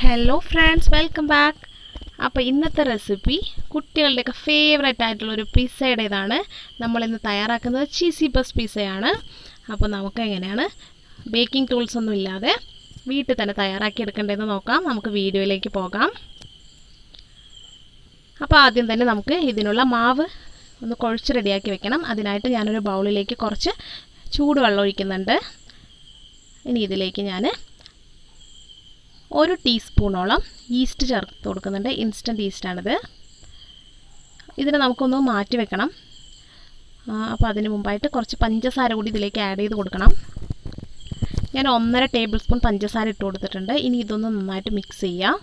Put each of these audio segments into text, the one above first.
hello friends welcome back അപ്പോൾ ഇന്നത്തെ recipe കുട്ടികളുടെയൊക്കെ favourite ആയിട്ടുള്ള ഒരു പിസ്സയുടേതാണ് നമ്മളിന്ന് തയ്യാറാക്കുന്നത് ചീസി ബസ് പിസ്സയാണ് അപ്പോൾ നമുക്ക് എങ്ങനെയാണ് ബേക്കിംഗ് ടൂൾസ് ഒന്നും ഇല്ലാതെ വീട്ടിൽ തന്നെ തയ്യാറാക്കി എടുക്കേണ്ടതെന്ന് നോക്കാം നമുക്ക് വീഡിയോയിലേക്ക് പോകാം അപ്പോൾ ആദ്യം തന്നെ നമുക്ക് ഇതിനുള്ള മാവ് ഒന്ന് കുഴച്ച് റെഡിയാക്കി വെക്കണം അതിനായിട്ട് ഞാനൊരു ബൗളിലേക്ക് കുറച്ച് ചൂടുവെള്ളം ഒഴിക്കുന്നുണ്ട് ഇനി ഇതിലേക്ക് ഞാൻ ഒരു ടീസ്പൂണോളം ഈസ്റ്റ് ചേർത്ത് കൊടുക്കുന്നുണ്ട് ഇൻസ്റ്റൻറ്റ് ഈസ്റ്റാണിത് ഇതിന് നമുക്കൊന്ന് മാറ്റി വെക്കണം അപ്പോൾ അതിന് മുമ്പായിട്ട് കുറച്ച് പഞ്ചസാര കൂടി ഇതിലേക്ക് ആഡ് ചെയ്ത് കൊടുക്കണം ഞാൻ ഒന്നര ടേബിൾ സ്പൂൺ പഞ്ചസാര ഇട്ട് കൊടുത്തിട്ടുണ്ട് ഇനി ഇതൊന്ന് നന്നായിട്ട് മിക്സ് ചെയ്യുക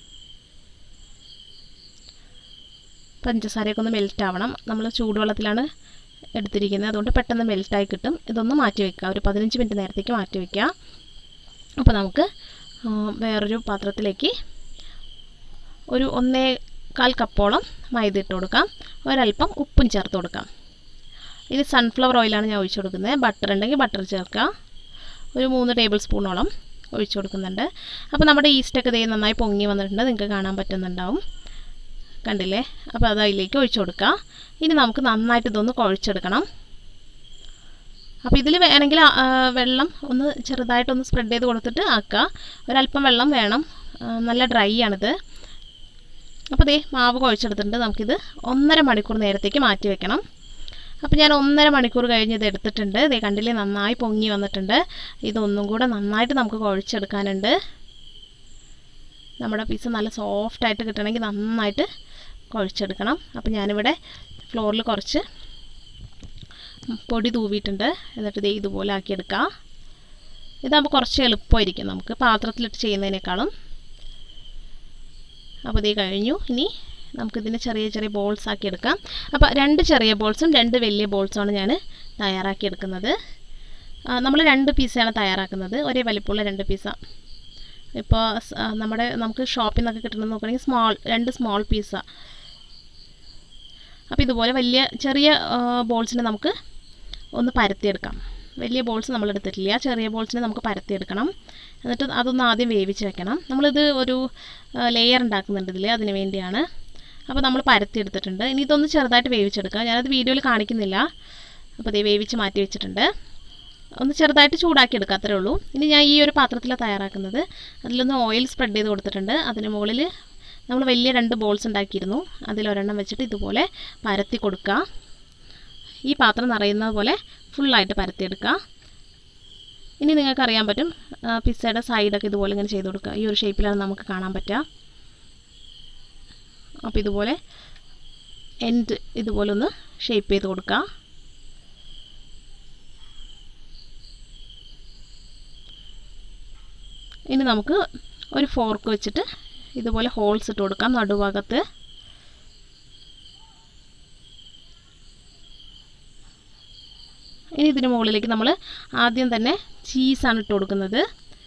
പഞ്ചസാരയൊക്കെ ഒന്ന് മെൽറ്റ് ആവണം നമ്മൾ ചൂടുവെള്ളത്തിലാണ് എടുത്തിരിക്കുന്നത് അതുകൊണ്ട് പെട്ടെന്ന് മെൽറ്റായി കിട്ടും ഇതൊന്ന് മാറ്റി വെക്കുക ഒരു പതിനഞ്ച് മിനിറ്റ് നേരത്തേക്ക് മാറ്റി വെക്കുക അപ്പോൾ നമുക്ക് വേറൊരു പാത്രത്തിലേക്ക് ഒരു ഒന്നേ കാൽ കപ്പോളം മൈദ ഇട്ട് കൊടുക്കാം ഒരല്പം ഉപ്പും ചേർത്ത് കൊടുക്കാം ഇത് സൺഫ്ലവർ ഓയിലാണ് ഞാൻ ഒഴിച്ചു കൊടുക്കുന്നത് ബട്ടർ ഉണ്ടെങ്കിൽ ബട്ടർ ചേർക്കുക ഒരു മൂന്ന് ടേബിൾ സ്പൂണോളം ഒഴിച്ചു കൊടുക്കുന്നുണ്ട് അപ്പോൾ നമ്മുടെ ഈസ്റ്റൊക്കെ ദേ നന്നായി പൊങ്ങി വന്നിട്ടുണ്ട് നിങ്ങൾക്ക് കാണാൻ പറ്റുന്നുണ്ടാവും കണ്ടില്ലേ അപ്പോൾ അത് അതിലേക്ക് ഒഴിച്ചു കൊടുക്കുക ഇനി നമുക്ക് നന്നായിട്ട് ഇതൊന്ന് കുഴച്ചെടുക്കണം അപ്പോൾ ഇതിൽ വേണമെങ്കിൽ വെള്ളം ഒന്ന് ചെറുതായിട്ടൊന്ന് സ്പ്രെഡ് ചെയ്ത് കൊടുത്തിട്ട് ആക്കുക ഒരല്പം വെള്ളം വേണം നല്ല ഡ്രൈ ആണിത് അപ്പോൾ ദേ മാവ് കുഴച്ചെടുത്തിട്ടുണ്ട് നമുക്കിത് ഒന്നര മണിക്കൂർ നേരത്തേക്ക് മാറ്റി വെക്കണം അപ്പോൾ ഞാൻ ഒന്നര മണിക്കൂർ കഴിഞ്ഞ് ഇത് എടുത്തിട്ടുണ്ട് ഇതേ കണ്ടില്ലേ നന്നായി പൊങ്ങി വന്നിട്ടുണ്ട് ഇതൊന്നും കൂടെ നന്നായിട്ട് നമുക്ക് കുഴച്ചെടുക്കാനുണ്ട് നമ്മുടെ പീസ് നല്ല സോഫ്റ്റായിട്ട് കിട്ടണമെങ്കിൽ നന്നായിട്ട് കുഴച്ചെടുക്കണം അപ്പോൾ ഞാനിവിടെ ഫ്ലോറിൽ കുറച്ച് പൊടി തൂവിയിട്ടുണ്ട് എന്നിട്ട് ഇത് ഇതുപോലെ ആക്കിയെടുക്കുക ഇതാകുമ്പോൾ കുറച്ച് എളുപ്പമായിരിക്കും നമുക്ക് പാത്രത്തിലിട്ട് ചെയ്യുന്നതിനേക്കാളും അപ്പോൾ ഇത് കഴിഞ്ഞു ഇനി നമുക്കിതിനെ ചെറിയ ചെറിയ ബോൾസ് ആക്കി എടുക്കാം അപ്പോൾ രണ്ട് ചെറിയ ബോൾസും രണ്ട് വലിയ ബോൾസുമാണ് ഞാൻ തയ്യാറാക്കി എടുക്കുന്നത് നമ്മൾ രണ്ട് പീസയാണ് തയ്യാറാക്കുന്നത് ഒരേ വലിപ്പമുള്ള രണ്ട് പീസ ഇപ്പോൾ നമ്മുടെ നമുക്ക് ഷോപ്പിൽ നിന്നൊക്കെ കിട്ടുന്നത് നോക്കുകയാണെങ്കിൽ സ്മോൾ രണ്ട് സ്മോൾ പീസ അപ്പോൾ ഇതുപോലെ വലിയ ചെറിയ ബോൾസിനെ നമുക്ക് ഒന്ന് പരത്തിയെടുക്കാം വലിയ ബോൾസ് നമ്മൾ എടുത്തിട്ടില്ല ചെറിയ ബോൾസിനെ നമുക്ക് പരത്തിയെടുക്കണം എന്നിട്ട് അതൊന്ന് ആദ്യം വേവിച്ച് വെക്കണം നമ്മളിത് ഒരു ലെയർ ഉണ്ടാക്കുന്നുണ്ട് ഇതിൽ അതിന് വേണ്ടിയാണ് അപ്പോൾ നമ്മൾ പരത്തിയെടുത്തിട്ടുണ്ട് ഇനി ഇതൊന്ന് ചെറുതായിട്ട് വേവിച്ചെടുക്കാം ഞാനത് വീഡിയോയിൽ കാണിക്കുന്നില്ല അപ്പോൾ ഇത് വേവിച്ച് മാറ്റി വെച്ചിട്ടുണ്ട് ഒന്ന് ചെറുതായിട്ട് ചൂടാക്കി എടുക്കുക അത്രേ ഉള്ളൂ ഇനി ഞാൻ ഈ ഒരു പാത്രത്തിലാണ് തയ്യാറാക്കുന്നത് അതിലൊന്ന് ഓയിൽ സ്പ്രെഡ് ചെയ്ത് കൊടുത്തിട്ടുണ്ട് അതിന് മുകളിൽ നമ്മൾ വലിയ രണ്ട് ബോൾസ് ഉണ്ടാക്കിയിരുന്നു അതിലൊരെണ്ണം വെച്ചിട്ട് ഇതുപോലെ പരത്തി കൊടുക്കുക ഈ പാത്രം നിറയുന്നത് പോലെ ഫുള്ളായിട്ട് പരത്തിയെടുക്കുക ഇനി നിങ്ങൾക്ക് അറിയാൻ പറ്റും പിസ്സയുടെ സൈഡൊക്കെ ഇതുപോലെ ഇങ്ങനെ ചെയ്ത് കൊടുക്കുക ഈ ഒരു ഷേപ്പിലാണ് നമുക്ക് കാണാൻ പറ്റുക അപ്പോൾ ഇതുപോലെ എൻഡ് ഇതുപോലെ ഒന്ന് ഷേപ്പ് ചെയ്ത് കൊടുക്കുക ഇനി നമുക്ക് ഒരു ഫോർക്ക് വെച്ചിട്ട് ഇതുപോലെ ഹോൾസ് ഇട്ട് കൊടുക്കാം നടുഭാഗത്ത് ഇനി ഇതിന് മുകളിലേക്ക് നമ്മൾ ആദ്യം തന്നെ ചീസാണ് ഇട്ട് കൊടുക്കുന്നത്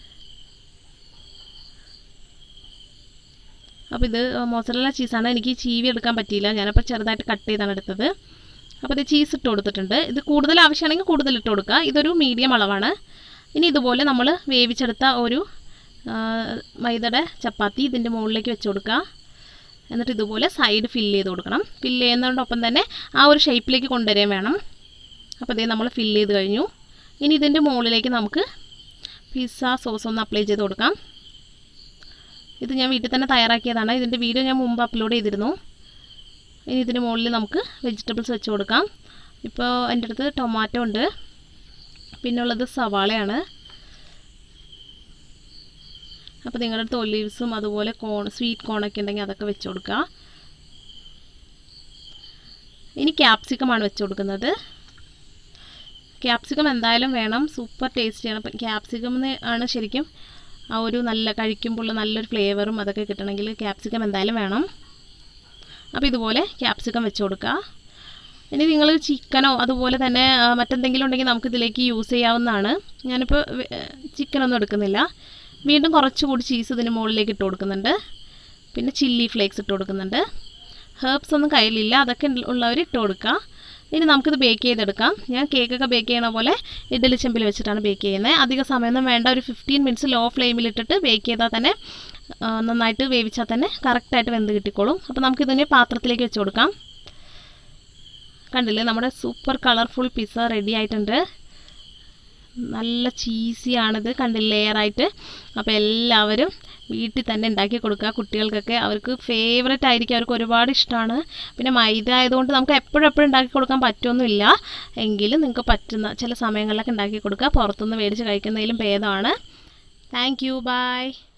അപ്പോൾ ഇത് മോസറല്ല ചീസാണ് എനിക്ക് ചീവി എടുക്കാൻ പറ്റിയില്ല ഞാനപ്പോൾ ചെറുതായിട്ട് കട്ട് ചെയ്താണ് എടുത്തത് അപ്പോൾ ഇത് ചീസ് ഇട്ട് കൊടുത്തിട്ടുണ്ട് ഇത് കൂടുതൽ ആവശ്യമാണെങ്കിൽ കൂടുതൽ ഇട്ട് കൊടുക്കുക ഇതൊരു മീഡിയം അളവാണ് ഇനി ഇതുപോലെ നമ്മൾ വേവിച്ചെടുത്ത ഒരു മൈദയുടെ ചപ്പാത്തി ഇതിൻ്റെ മുകളിലേക്ക് വെച്ച് കൊടുക്കുക എന്നിട്ട് ഇതുപോലെ സൈഡ് ഫില്ല് ചെയ്ത് കൊടുക്കണം ഫില്ല് ചെയ്യുന്നതിനോടൊപ്പം തന്നെ ആ ഒരു ഷേപ്പിലേക്ക് കൊണ്ടുവരാൻ വേണം അപ്പോൾ ഇതേ നമ്മൾ ഫില്ല് ചെയ്ത് കഴിഞ്ഞു ഇനി ഇതിൻ്റെ മുകളിലേക്ക് നമുക്ക് പിസ്സ സോസ് ഒന്ന് അപ്ലൈ ചെയ്ത് കൊടുക്കാം ഇത് ഞാൻ വീട്ടിൽ തന്നെ തയ്യാറാക്കിയതാണ് ഇതിൻ്റെ വീഡിയോ ഞാൻ മുമ്പ് അപ്ലോഡ് ചെയ്തിരുന്നു ഇനി ഇതിന് മുകളിൽ നമുക്ക് വെജിറ്റബിൾസ് വെച്ച് കൊടുക്കാം ഇപ്പോൾ എൻ്റെ അടുത്ത് ടൊമാറ്റോ ഉണ്ട് പിന്നെ ഉള്ളത് സവാളയാണ് അപ്പോൾ നിങ്ങളുടെ അടുത്ത് ഒലീവ്സും അതുപോലെ കോൺ സ്വീറ്റ് കോണൊക്കെ ഉണ്ടെങ്കിൽ അതൊക്കെ വെച്ച് കൊടുക്കുക ഇനി ക്യാപ്സിക്കമാണ് വെച്ച് കൊടുക്കുന്നത് ക്യാപ്സിക്കം എന്തായാലും വേണം സൂപ്പർ ടേസ്റ്റിയാണ് അപ്പം ക്യാപ്സിക്കം ആണ് ശരിക്കും ആ ഒരു നല്ല കഴിക്കുമ്പോൾ നല്ലൊരു ഫ്ലേവറും അതൊക്കെ കിട്ടണമെങ്കിൽ ക്യാപ്സിക്കം എന്തായാലും വേണം അപ്പോൾ ഇതുപോലെ ക്യാപ്സിക്കം വെച്ച് കൊടുക്കുക ഇനി നിങ്ങൾ ചിക്കനോ അതുപോലെ തന്നെ മറ്റെന്തെങ്കിലും ഉണ്ടെങ്കിൽ നമുക്ക് ഇതിലേക്ക് യൂസ് ചെയ്യാവുന്നതാണ് ഞാനിപ്പോൾ ചിക്കനൊന്നും എടുക്കുന്നില്ല വീണ്ടും കുറച്ചുകൂടി ചീസ് ഇതിന് മുകളിലേക്ക് ഇട്ട് കൊടുക്കുന്നുണ്ട് പിന്നെ ചില്ലി ഫ്ലേക്സ് ഇട്ട് കൊടുക്കുന്നുണ്ട് ഹേർബ്സ് ഒന്നും കയ്യിലില്ല അതൊക്കെ ഉള്ളവർ ഇട്ട് കൊടുക്കുക ഇനി നമുക്കിത് ബേക്ക് ചെയ്തെടുക്കാം ഞാൻ കേക്കൊക്കെ ബേക്ക് ചെയ്യണ പോലെ ഇഡ്ഡലി ചെമ്പിൽ വെച്ചിട്ടാണ് ബേക്ക് ചെയ്യുന്നത് അധിക സമയമൊന്നും വേണ്ട ഒരു ഫിഫ്റ്റീൻ മിനിറ്റ്സ് ലോ ഫ്ലെയിമിലിട്ടിട്ട് ബേക്ക് ചെയ്താൽ തന്നെ ആ, നന്നായിട്ട് വേവിച്ചാൽ തന്നെ കറക്റ്റായിട്ട് വെന്ത് കിട്ടിക്കോളും അപ്പോൾ നമുക്കിതിനെ പാത്രത്തിലേക്ക് വെച്ച് കൊടുക്കാം കണ്ടില്ലേ നമ്മുടെ സൂപ്പർ കളർഫുൾ പിസ്സ റെഡി ആയിട്ടുണ്ട് നല്ല ചീസിയാണിത് കണ്ടില്ലേ ലെയറായിട്ട് അപ്പോൾ എല്ലാവരും വീട്ടിൽ തന്നെ ഉണ്ടാക്കി കൊടുക്കുക കുട്ടികൾക്കൊക്കെ അവർക്ക് ഫേവററ്റ് ആയിരിക്കും അവർക്ക് ഒരുപാട് ഇഷ്ടമാണ് പിന്നെ മൈദ ആയതുകൊണ്ട് നമുക്ക് എപ്പോഴും എപ്പോഴും ഉണ്ടാക്കി കൊടുക്കാൻ പറ്റുമൊന്നുമില്ല എങ്കിലും നിങ്ങൾക്ക് പറ്റുന്ന ചില സമയങ്ങളിലൊക്കെ ഉണ്ടാക്കി കൊടുക്കുക പുറത്തുനിന്ന് മേടിച്ച് കഴിക്കുന്നതിലും ഭേദമാണ് താങ്ക് യു ബൈ